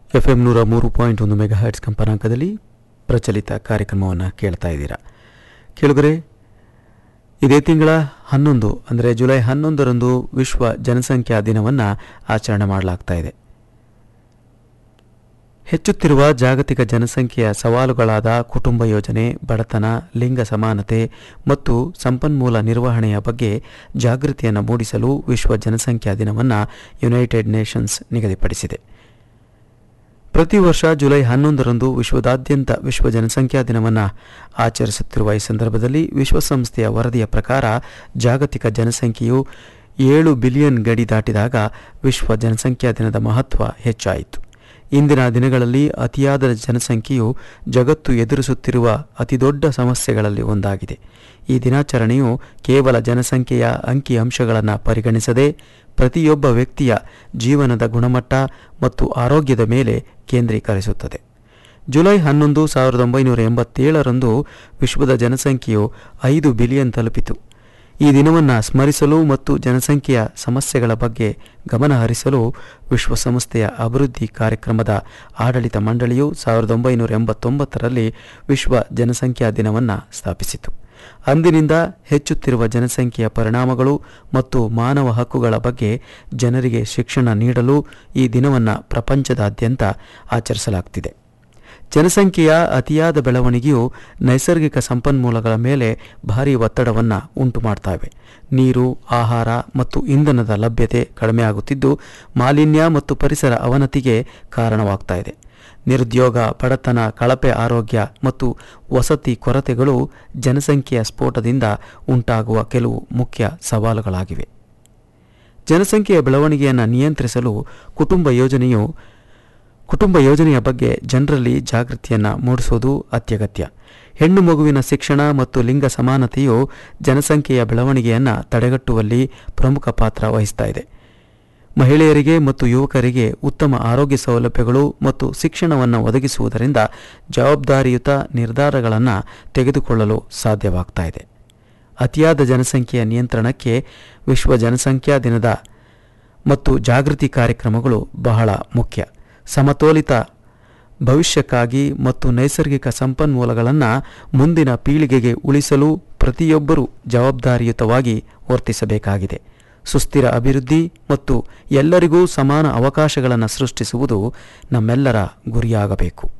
F M ನೂರ ಮೂರು point ಒಂದು ಮೆಗಾ ಹರ್ಟ್ಸ್ ಕಂಪನಾಂಕದಲ್ಲಿ ಪ್ರಚಲಿತ ಕಾರ್ಯಕ್ರಮವನ್ನು ಕೇಳ್ತಾ ಇದ್ದೀರಾ ಕೇಳುಗರೆ ಇದೇ ತಿಂಗಳ ಹನ್ನೊಂದು ಅಂದರೆ ಜುಲೈ ಹನ್ನೊಂದರಂದು ವಿಶ್ವ ಜನಸಂಖ್ಯಾ ದಿನವನ್ನು ಆಚರಣೆ ಮಾಡಲಾಗ್ತಾ ಇದೆ ಹೆಚ್ಚುತ್ತಿರುವ ಜಾಗತಿಕ ಜನಸಂಖ್ಯೆಯ ಸವಾಲುಗಳಾದ ಕುಟುಂಬ ಯೋಜನೆ ಬಡತನ ಲಿಂಗ ಸಮಾನತೆ ಮತ್ತು ಸಂಪನ್ಮೂಲ ನಿರ್ವಹಣೆಯ ಬಗ್ಗೆ ಜಾಗೃತಿಯನ್ನು ಮೂಡಿಸಲು ವಿಶ್ವ ಜನಸಂಖ್ಯಾ ದಿನವನ್ನು ಯುನೈಟೆಡ್ ನೇಷನ್ಸ್ ನಿಗದಿಪಡಿಸಿದೆ ಪ್ರತಿ ವರ್ಷ ಜುಲೈ ಹನ್ನೊಂದರಂದು ವಿಶ್ವದಾದ್ಯಂತ ವಿಶ್ವ ಜನಸಂಖ್ಯಾ ದಿನವನ್ನು ಆಚರಿಸುತ್ತಿರುವ ಈ ಸಂದರ್ಭದಲ್ಲಿ ವಿಶ್ವಸಂಸ್ಥೆಯ ವರದಿಯ ಪ್ರಕಾರ ಜಾಗತಿಕ ಜನಸಂಖ್ಯೆಯು ಏಳು ಬಿಲಿಯನ್ ಗಡಿ ದಾಟಿದಾಗ ವಿಶ್ವ ಜನಸಂಖ್ಯಾ ದಿನದ ಮಹತ್ವ ಹೆಚ್ಚಾಯಿತು ಇಂದಿನ ದಿನಗಳಲ್ಲಿ ಅತಿಯಾದ ಜನಸಂಖ್ಯೆಯು ಜಗತ್ತು ಎದುರಿಸುತ್ತಿರುವ ಅತಿದೊಡ್ಡ ಸಮಸ್ಯೆಗಳಲ್ಲಿ ಒಂದಾಗಿದೆ ಈ ದಿನಾಚರಣೆಯು ಕೇವಲ ಜನಸಂಖ್ಯೆಯ ಅಂಕಿ ಅಂಶಗಳನ್ನು ಪರಿಗಣಿಸದೆ ಪ್ರತಿಯೊಬ್ಬ ವ್ಯಕ್ತಿಯ ಜೀವನದ ಗುಣಮಟ್ಟ ಮತ್ತು ಆರೋಗ್ಯದ ಮೇಲೆ ಕೇಂದ್ರೀಕರಿಸುತ್ತದೆ ಜುಲೈ ಹನ್ನೊಂದು ಸಾವಿರದ ಒಂಬೈನೂರ ಎಂಬತ್ತೇಳರಂದು ವಿಶ್ವದ ಜನಸಂಖ್ಯೆಯು ಐದು ಬಿಲಿಯನ್ ತಲುಪಿತು ಈ ದಿನವನ್ನು ಸ್ಮರಿಸಲು ಮತ್ತು ಜನಸಂಖ್ಯೆಯ ಸಮಸ್ಯೆಗಳ ಬಗ್ಗೆ ಗಮನಹರಿಸಲು ವಿಶ್ವಸಂಸ್ಥೆಯ ಅಭಿವೃದ್ಧಿ ಕಾರ್ಯಕ್ರಮದ ಆಡಳಿತ ಮಂಡಳಿಯು ಸಾವಿರದ ಒಂಬೈನೂರ ಎಂಬತ್ತೊಂಬತ್ತರಲ್ಲಿ ವಿಶ್ವ ಜನಸಂಖ್ಯಾ ದಿನವನ್ನು ಸ್ಥಾಪಿಸಿತು ಅಂದಿನಿಂದ ಹೆಚ್ಚುತ್ತಿರುವ ಜನಸಂಖ್ಯೆಯ ಪರಿಣಾಮಗಳು ಮತ್ತು ಮಾನವ ಹಕ್ಕುಗಳ ಬಗ್ಗೆ ಜನರಿಗೆ ಶಿಕ್ಷಣ ನೀಡಲು ಈ ದಿನವನ್ನು ಪ್ರಪಂಚದಾದ್ಯಂತ ಆಚರಿಸಲಾಗ್ತಿದೆ ಜನಸಂಖ್ಯೆಯ ಅತಿಯಾದ ಬೆಳವಣಿಗೆಯು ನೈಸರ್ಗಿಕ ಸಂಪನ್ಮೂಲಗಳ ಮೇಲೆ ಭಾರೀ ಒತ್ತಡವನ್ನು ಉಂಟು ಮಾಡ್ತಾವೆ ನೀರು ಆಹಾರ ಮತ್ತು ಇಂಧನದ ಲಭ್ಯತೆ ಕಡಿಮೆಯಾಗುತ್ತಿದ್ದು ಮಾಲಿನ್ಯ ಮತ್ತು ಪರಿಸರ ಅವನತಿಗೆ ಕಾರಣವಾಗ್ತಾ ಇದೆ ನಿರುದ್ಯೋಗ ಬಡತನ ಕಳಪೆ ಆರೋಗ್ಯ ಮತ್ತು ವಸತಿ ಕೊರತೆಗಳು ಜನಸಂಖ್ಯೆಯ ಸ್ಫೋಟದಿಂದ ಉಂಟಾಗುವ ಕೆಲವು ಮುಖ್ಯ ಸವಾಲುಗಳಾಗಿವೆ ಜನಸಂಖ್ಯೆಯ ಬೆಳವಣಿಗೆಯನ್ನು ನಿಯಂತ್ರಿಸಲು ಕುಟುಂಬ ಯೋಜನೆಯು ಕುಟುಂಬ ಯೋಜನೆಯ ಬಗ್ಗೆ ಜನರಲ್ಲಿ ಜಾಗೃತಿಯನ್ನು ಮೂಡಿಸುವುದು ಅತ್ಯಗತ್ಯ ಹೆಣ್ಣು ಮಗುವಿನ ಶಿಕ್ಷಣ ಮತ್ತು ಲಿಂಗ ಸಮಾನತೆಯು ಜನಸಂಖ್ಯೆಯ ಬೆಳವಣಿಗೆಯನ್ನು ತಡೆಗಟ್ಟುವಲ್ಲಿ ಪ್ರಮುಖ ಪಾತ್ರ ವಹಿಸ್ತಾ ಇದೆ ಮಹಿಳೆಯರಿಗೆ ಮತ್ತು ಯುವಕರಿಗೆ ಉತ್ತಮ ಆರೋಗ್ಯ ಸೌಲಭ್ಯಗಳು ಮತ್ತು ಶಿಕ್ಷಣವನ್ನು ಒದಗಿಸುವುದರಿಂದ ಜವಾಬ್ದಾರಿಯುತ ನಿರ್ಧಾರಗಳನ್ನು ತೆಗೆದುಕೊಳ್ಳಲು ಸಾಧ್ಯವಾಗ್ತಾ ಇದೆ ಅತಿಯಾದ ಜನಸಂಖ್ಯೆಯ ನಿಯಂತ್ರಣಕ್ಕೆ ವಿಶ್ವ ಜನಸಂಖ್ಯಾ ದಿನದ ಮತ್ತು ಜಾಗೃತಿ ಕಾರ್ಯಕ್ರಮಗಳು ಬಹಳ ಮುಖ್ಯ ಸಮತೋಲಿತ ಭವಿಷ್ಯಕ್ಕಾಗಿ ಮತ್ತು ನೈಸರ್ಗಿಕ ಸಂಪನ್ಮೂಲಗಳನ್ನು ಮುಂದಿನ ಪೀಳಿಗೆಗೆ ಉಳಿಸಲು ಪ್ರತಿಯೊಬ್ಬರೂ ಜವಾಬ್ದಾರಿಯುತವಾಗಿ ವರ್ತಿಸಬೇಕಾಗಿದೆ ಸುಸ್ಥಿರ ಅಭಿವೃದ್ಧಿ ಮತ್ತು ಎಲ್ಲರಿಗೂ ಸಮಾನ ಅವಕಾಶಗಳನ್ನು ಸೃಷ್ಟಿಸುವುದು ನಮ್ಮೆಲ್ಲರ ಗುರಿಯಾಗಬೇಕು